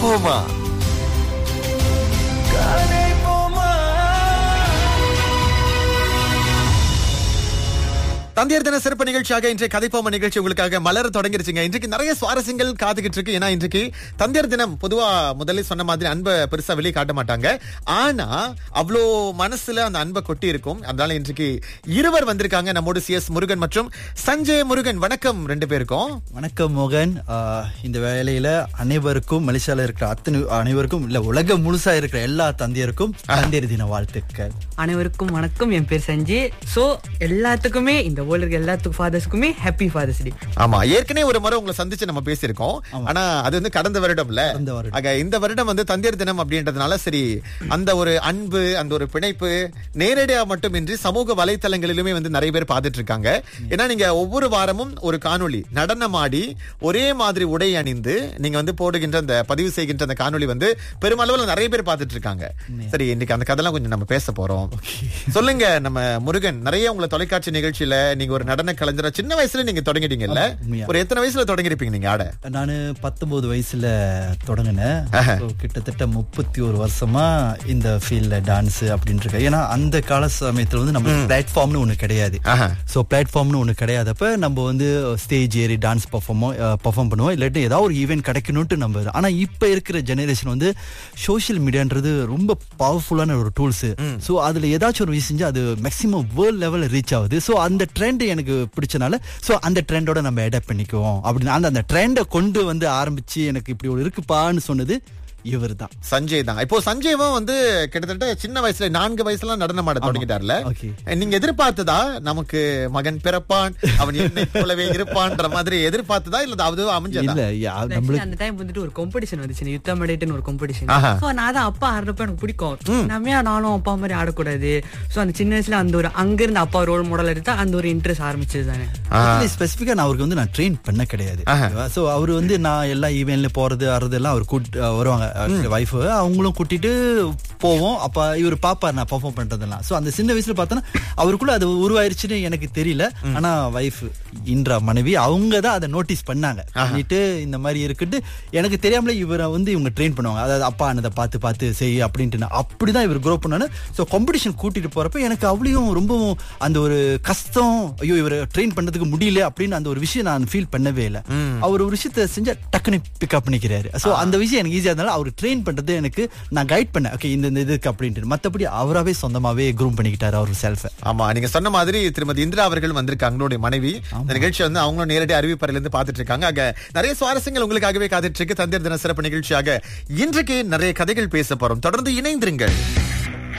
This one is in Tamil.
போமா தந்தையர் தின சிறப்பு நிகழ்ச்சியாக இன்றைய கதைப்போம நிகழ்ச்சி உங்களுக்காக மலர தொடங்கிருச்சுங்க இன்றைக்கு நிறைய சுவாரஸ்யங்கள் காத்துக்கிட்டு இருக்கு ஏன்னா இன்றைக்கு தந்தையர் தினம் பொதுவா முதல்ல சொன்ன மாதிரி அன்பை பெருசா வெளியே காட்ட மாட்டாங்க ஆனா அவ்வளோ மனசுல அந்த அன்பை கொட்டி இருக்கும் அதனால இன்றைக்கு இருவர் வந்திருக்காங்க நம்மோடு சி எஸ் முருகன் மற்றும் சஞ்சய் முருகன் வணக்கம் ரெண்டு பேருக்கும் வணக்கம் மோகன் ஆஹ் இந்த வேலையில அனைவருக்கும் மலேசியால இருக்கிற அத்தனை அனைவருக்கும் இல்ல உலகம் முழுசா இருக்கிற எல்லா தந்தையருக்கும் தந்தையர் தின வாழ்த்துக்கள் அனைவருக்கும் வணக்கம் என் பேர் சஞ்சய் சோ எல்லாத்துக்குமே இந்த வேர்ல்டு இருக்க எல்லாத்துக்கும் ஃபாதர்ஸ்க்குமே ஹாப்பி ஃபாதர்ஸ் டே ஆமா ஏற்கனவே ஒரு முறை உங்களை சந்திச்சு நம்ம பேசியிருக்கோம் ஆனா அது வந்து கடந்த வருடம்ல கடந்த வருடம். ஆக இந்த வருடம் வந்து தந்தையர் தினம் அப்படின்றதுனால சரி அந்த ஒரு அன்பு அந்த ஒரு பிணைப்பு நேரடியா மட்டுமின்றி சமூக வலைத்தளங்களிலுமே வந்து நிறைய பேர் பார்த்துட்டு இருக்காங்க ஏன்னா நீங்க ஒவ்வொரு வாரமும் ஒரு காணொளி நடனமாடி ஒரே மாதிரி உடை அணிந்து நீங்க வந்து போடுகின்ற அந்த பதிவு செய்கின்ற அந்த காணொளி வந்து பெருமளவுல நிறைய பேர் பார்த்துட்டு இருக்காங்க சரி இன்னைக்கு அந்த கதைலாம் கொஞ்சம் நம்ம பேச போறோம் சொல்லுங்க நம்ம முருகன் நிறைய உங்களை தொலைக்காட்சி நிகழ்ச்சியில நீங்க ஒரு நடன கலைஞரா சின்ன வயசுல நீங்க தொடங்கிட்டீங்கல்ல உண்மையா. ஒரு எத்தனை வயசுல தொடங்கிருப்பீங்க நீங்க ஆட நானு பத்தொன்பது வயசுல தொடங்கினேன் So, கிட்டத்தட்ட முப்பத்தி ஒரு வருஷமா இந்த ஃபீல்ட்ல டான்ஸ் அப்படின்னு இருக்கேன் ஏன்னா அந்த கால சமயத்துல வந்து நம்ம பிளாட்ஃபார்ம்னு ஒண்ணு கிடையாது ஆஹா. ஸோ பிளாட்ஃபார்ம்னு ஒன்று கிடையாதப்ப நம்ம வந்து ஸ்டேஜ் ஏறி டான்ஸ் பர்ஃபார்மோ பர்ஃபார்ம் பண்ணுவோம் இல்லாட்டி ஏதாவது ஒரு ஈவெண்ட் கிடைக்கணும்ட்டு நம்ம இது. ஆனா இப்போ இருக்கிற ஜெனரேஷன் வந்து சோஷியல் மீடியான்றது ரொம்ப பவர்ஃபுல்லான ஒரு டூல்ஸ் ஸோ அதுல ஏதாச்சும் ஒரு விஷயம் செஞ்சு அது மேக்ஸிமம் வேர்ல்ட் லெவலில் ரீச் ஆகுது ஸோ அந்த ட்ரெண்ட் எனக்கு பிடிச்சனால ஸோ அந்த ட்ரெண்டோட நம்ம அடாப்ட் பண்ணிக்குவோம் அப்படின்னு அந்த அந்த ட்ரெண்டை கொண்டு வந்து ஆரம்பிச்சு எனக்கு இப்படி ஒரு இருக்குப்பான்னு சொன்னது இவர் தான் சஞ்சய் தான் இப்போ சஞ்சய்வும் வந்து கிட்டத்தட்ட சின்ன வயசுல நான்கு வயசுல நடனம் ஆட தொடங்கிட்டார்ல Okay. நீங்க எதிர்பார்த்ததா நமக்கு மகன் பிறப்பான் அவன் என்னை போலவே இருப்பான்ற மாதிரி எதிர்பார்த்ததா இல்ல அது அமைஞ்சதா இல்ல யா- Actually, நம்மளுக்கு அந்த டைம் வந்துட்டு ஒரு காம்படிஷன் வந்துச்சு யுத்தம் அடைட்டுன்னு ஒரு காம்படிஷன் ஆஹா. சோ நான் தான் அப்பா ஆடுறப்ப எனக்கு பிடிக்கும் நம்ம ஏன் நானும் அப்பா மாதிரி ஆடக்கூடாது சோ அந்த சின்ன வயசுல அந்த ஒரு அங்க இருந்து அப்பா ரோல் மாடல் எடுத்தா அந்த ஒரு இன்ட்ரெஸ்ட் ஆரம்பிச்சது தானே ஸ்பெசிஃபிக்கா நான் அவருக்கு வந்து நான் ட்ரெயின் பண்ண கிடையாது சோ அவர் வந்து நான் எல்லா ஈவென்ட்ல போறது ஆறது எல்லாம் அவர் கூட்டு அஹ் வருவாங்க வைஃப் அவங்களும் கூட்டிட்டு போவோம் அப்ப இவர் பாப்பார் நான் பெர்ஃபார்ம் பண்றதெல்லாம் சோ அந்த சின்ன வயசுல பார்த்தோன்னா அவருக்குள்ள அது உருவாயிருச்சுன்னு எனக்கு தெரியல ஆனா வைஃப் இன்றா மனைவி அவங்க தான் அதை நோட்டீஸ் பண்ணாங்க பண்ணிட்டு இந்த மாதிரி இருக்குட்டு எனக்கு தெரியாமலே இவரை வந்து இவங்க ட்ரெயின் பண்ணுவாங்க அதாவது அப்பா அதை பார்த்து பார்த்து செய் அப்படின்ட்டு நான் அப்படிதான் இவர் க்ரோ பண்ணானு ஸோ காம்படிஷன் கூட்டிட்டு போறப்ப எனக்கு அவ்வளவும் ரொம்பவும் அந்த ஒரு கஷ்டம் ஐயோ இவரை ட்ரெயின் பண்ணதுக்கு முடியல அப்படின்னு அந்த ஒரு விஷயம் நான் ஃபீல் பண்ணவே இல்லை அவர் ஒரு விஷயத்த செஞ்சா டக்குன்னு பிக்கப் பண்ணிக்கிறாரு ஸோ அந்த விஷயம் எனக்கு ஈஸியா இருந்தாலும் அவர் ட்ரெயின் பண்றது எனக்கு நான் கைட் பண்ணேன் ஓகே இந்த இந்த இதுக்கு அப்படின்ட்டு மத்தபடி அவராவே சொந்தமாவே க்ரூம் பண்ணிக்கிட்டாரு அவர் செல்ஃபை ஆமா நீங்க சொன்ன மாதிரி திருமதி இந்திரா அவர்கள் வந்திருக்காங்க அவங்களுடைய மனைவி இந்த நிகழ்ச்சி வந்து அவங்களும் நேரடி அறிவிப்பறையில இருந்து பாத்துட்டு இருக்காங்க ஆக நிறைய சுவாரஸ்யங்கள் உங்களுக்காகவே காத்துட்டு இருக்கு தந்தையர் தின சிறப்பு நிகழ்ச்சியாக இன்றைக்கு நிறைய கதைகள் பேச போறோம் தொடர்ந்து இணைந்திருங்கள்